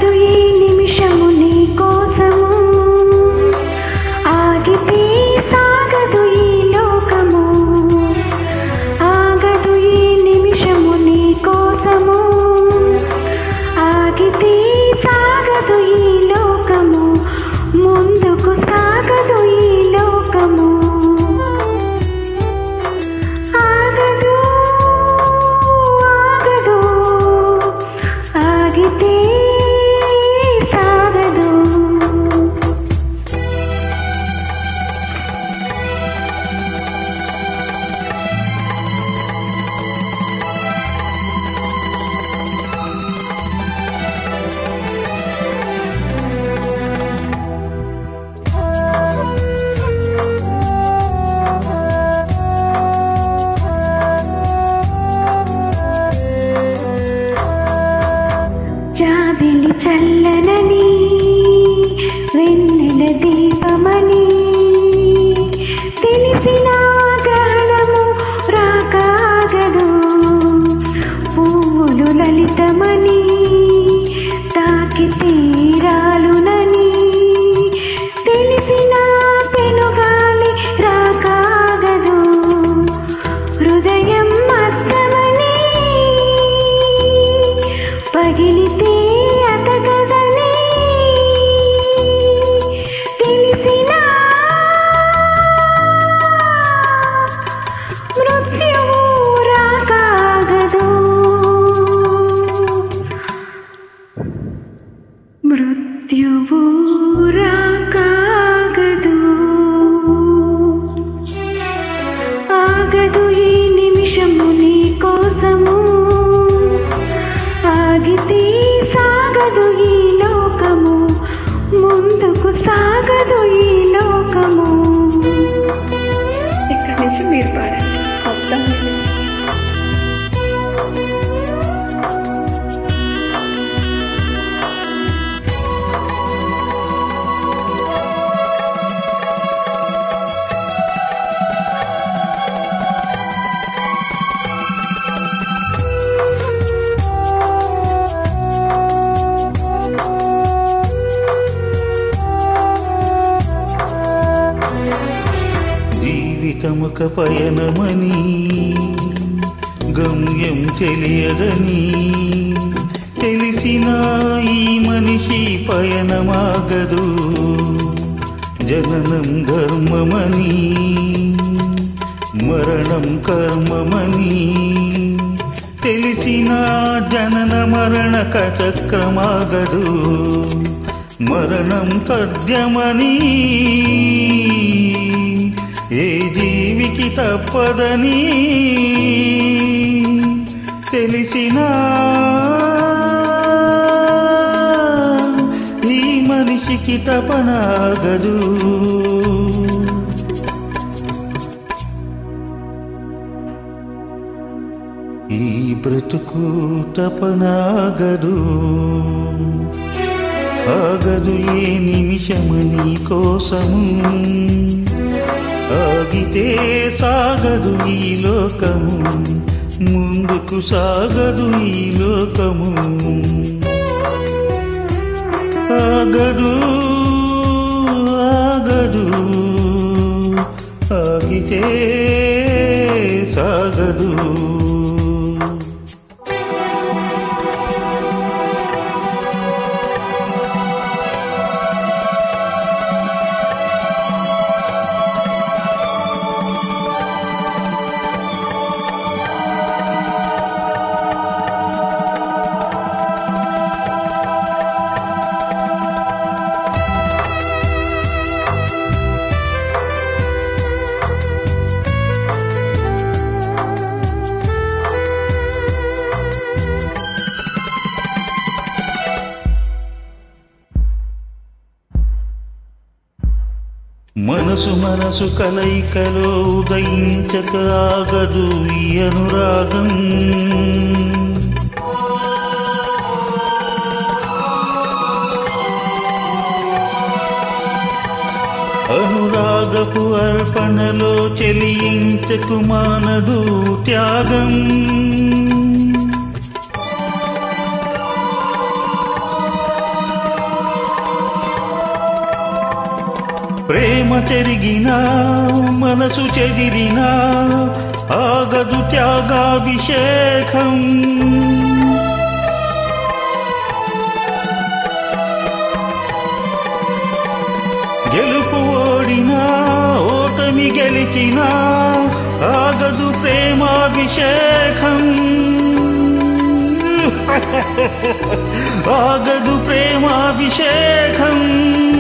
ఆగదు ఈ నిమిషము నీ కోసము ఆగితే సాగదు ఈ లోకము ఆగదు ఈ నిమిషము నీ కోసము ఆగితే సాగదు ఈ లోకము ముందుకు సాగదు ఈ లోకము ఆగదు ఆగదు ఆగితే సాగదు జాబిలి చల్లనని వెన్నెల దీపమని తెలిసిన గ్రహణము రాకాగదు పువ్వులు లలితమని తాకి తీరాలునని తెలిసిన పెనుగాలి రాకాగదు హృదయం అర్థమని పగిలితే అతగదని తెలిసిన మృత్యువు రాకాగదు మృత్యువు రాకాగదు ఆగదు ఈ నిమిషము నీ కోసము ఆగితే సాగదు ఈ లోకము ముందుకు సాగదు ఈ లోకము ఇక్కడ నుంచి మీరు పాడండి అర్థం జీవితముక పయనమని గమ్యం తెలియదని తెలిసిన ఈ మనిషి పయనమాగదు జననం ధర్మమని మరణం కర్మమని తెలిసిన జనన మరణ చక్రమాగదు మరణం తథ్యమని ఏ జీవికి తప్పదని తెలిసిన ఈ మనిషికి తపనాగదు ఈ బ్రతుకు తపనాగదు ఆగదు ఏ నిమిషమని కోసము ఆగితే సాగదు ఈ లోకము ముందుకు సాగదు ఈ లోకము ఆగదు ఆగదు ఆగితే సాగదు మనసు మనసు కలయికలో ఉదయించక ఆగదు ఈ అనురాగం అనురాగపు అర్పణలో చెలించకు మానదు త్యాగం ప్రేమ చెరిగినా మనసు చెదిరినా ఆగదు త్యాగాభిషేకం గెలుపు ఓడినా ఓటమి గెలిచినా ఆగదు ప్రేమాభిషేకం ఆగదు ప్రేమాభిషేకం